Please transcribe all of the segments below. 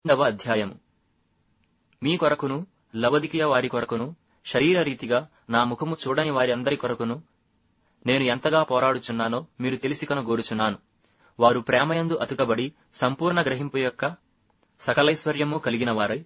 రెండవ అధ్యాయము మీ కొరకును లవదికియ వారి కొరకును శరీర రీతిగా నా ముఖము చూడని వారి అందరి కొరకును నేను ఎంతగా పోరాడుచున్నానో మీరు తెలిసి కనుగోరుచున్నాను వారు ప్రేమయందు అతుకబడి సంపూర్ణ గ్రహింపు యొక్క సకలైశ్వర్యము కలిగిన వారై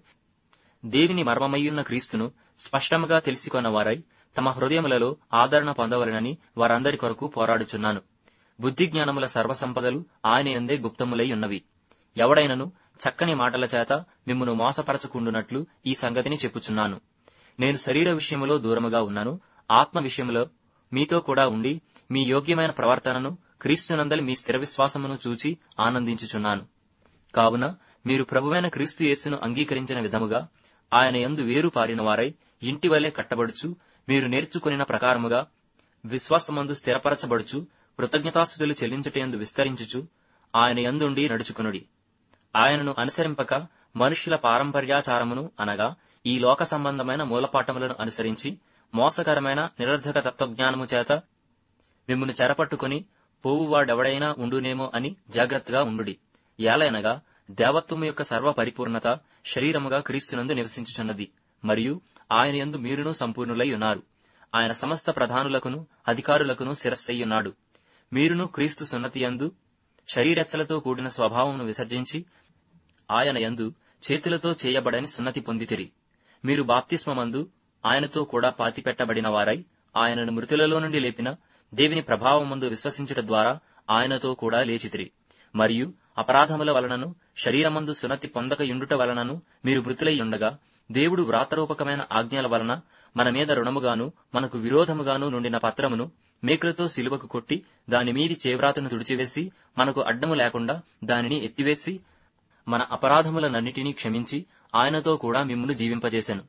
దేవిని మర్మమయ్యున్న క్రీస్తును స్పష్టముగా తెలిసికొన్నవారై తమ హృదయములలో ఆదరణ పొందవలనని వారందరి కొరకు పోరాడుచున్నాను బుద్ధి జ్ఞానముల సర్వసంపదలు ఆయన ఎందే గుప్తములై ఉన్నవి ఎవడైనను చక్కని మాటల చేత మిమ్మును మోసపరచకుండునట్లు ఈ సంగతిని చెప్పుచున్నాను నేను శరీర విషయములో దూరముగా ఉన్నాను ఆత్మ విషయములో మీతో కూడా ఉండి మీ యోగ్యమైన ప్రవర్తనను క్రీస్తునందలి మీ స్థిర విశ్వాసమును చూచి ఆనందించుచున్నాను కావున మీరు ప్రభువైన క్రీస్తు యేసును అంగీకరించిన విధముగా ఆయన యందు వేరు పారిన వారై ఇంటి వలె కట్టబడుచు మీరు నేర్చుకొనిన ప్రకారముగా విశ్వాసమందు స్థిరపరచబడుచు కృతజ్ఞతాస్థుతులు చెల్లించుటయందు విస్తరించుచు ఆయన యందుండి నడుచుకునుడి ఆయనను అనుసరింపక మనుష్యుల పారంపర్యాచారమును అనగా ఈ లోక సంబంధమైన మూలపాఠములను అనుసరించి మోసకరమైన నిరర్ధక తత్వజ్ఞానము చేత మిమ్మును చెరపట్టుకుని పోవువాడెవడైనా ఉండునేమో అని జాగ్రత్తగా ఉండుడి ఏలైనగా దేవత్వము యొక్క సర్వ పరిపూర్ణత శరీరముగా క్రీస్తునందు నివసించుచున్నది మరియు ఆయన యందు మీరును సంపూర్ణులై ఉన్నారు ఆయన సమస్త ప్రధానులకును అధికారులకును శిరస్సయ్యున్నాడు మీరును క్రీస్తు సున్నతి యందు శరీరెచ్చలతో కూడిన స్వభావమును విసర్జించి ఆయన యందు చేతులతో చేయబడని సున్నతి పొందితిరి మీరు బాప్తిస్మమందు ఆయనతో కూడా పాతిపెట్టబడిన వారై ఆయనను మృతులలో నుండి లేపిన దేవుని ప్రభావమందు విశ్వసించుట ద్వారా ఆయనతో కూడా లేచితిరి మరియు అపరాధముల వలనను శరీరమందు సున్నతి పొందక యుండుట వలనను మీరు మృతులై ఉండగా దేవుడు వ్రాతరూపకమైన ఆజ్ఞల వలన మన మీద రుణముగాను మనకు విరోధముగాను నుండిన పత్రమును మేకులతో సిలువకు కొట్టి దాని మీది చేవ్రాతను తుడిచివేసి మనకు అడ్డము లేకుండా దానిని ఎత్తివేసి మన అపరాధములనన్నిటినీ క్షమించి ఆయనతో కూడా మిమ్మును జీవింపజేశాను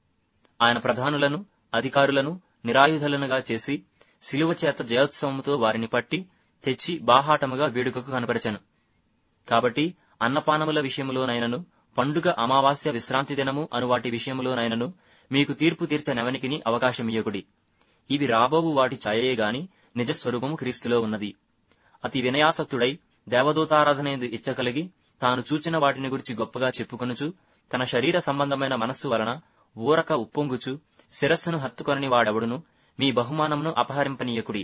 ఆయన ప్రధానులను అధికారులను నిరాయుధులనుగా చేసి శిలువ చేత జయోత్సవముతో వారిని పట్టి తెచ్చి బాహాటముగా వేడుకకు కనపరచెను కాబట్టి అన్నపానముల విషయములోనైనను పండుగ అమావాస్య విశ్రాంతి దినము అను వాటి విషయములోనైనను మీకు తీర్పు తీర్చనెవనికిని అవకాశమియ్యకుడి ఇవి రాబోవు వాటి ఛాయయే గాని నిజస్వరూపము క్రీస్తులో ఉన్నది అతి వినయాసక్తుడై దేవదూతారాధనేందు ఇచ్చకలిగి తాను చూచిన వాటిని గురించి గొప్పగా చెప్పుకొనుచు తన శరీర సంబంధమైన మనస్సు వలన ఊరక ఉప్పొంగుచు శిరస్సును హత్తుకొనని వాడెవడును మీ బహుమానమును అపహరింపనీయకుడి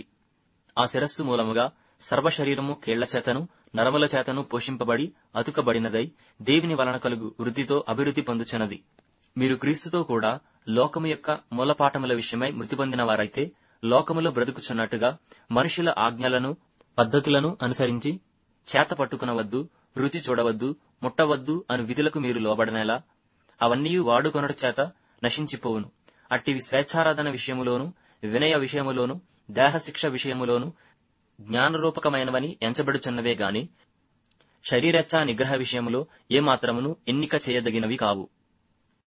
ఆ శిరస్సు మూలముగా సర్వశరీరము కేళ్ల చేతను నరముల చేతను పోషింపబడి అతుకబడినదై దేవుని వలన కలుగు వృద్ధితో అభివృద్ధి పొందుచున్నది మీరు క్రీస్తుతో కూడా లోకము యొక్క మూలపాఠముల విషయమై మృతి పొందిన వారైతే లోకములో బ్రతుకుచున్నట్టుగా మనుషుల ఆజ్ఞలను పద్ధతులను అనుసరించి చేత పట్టుకునవద్దు రుచి చూడవద్దు ముట్టవద్దు అను విధులకు మీరు లోబడనేలా అవన్నీ వాడుకొనట చేత నశించిపోవును అట్టివి స్వేచ్ఛారాధన విషయములోను వినయ విషయములోను దేహశిక్ష విషయములోను జ్ఞానరూపకమైనవని ఎంచబడుచున్నవే గాని శరీరచ్చా నిగ్రహ విషయములో ఏమాత్రమును ఎన్నిక చేయదగినవి కావు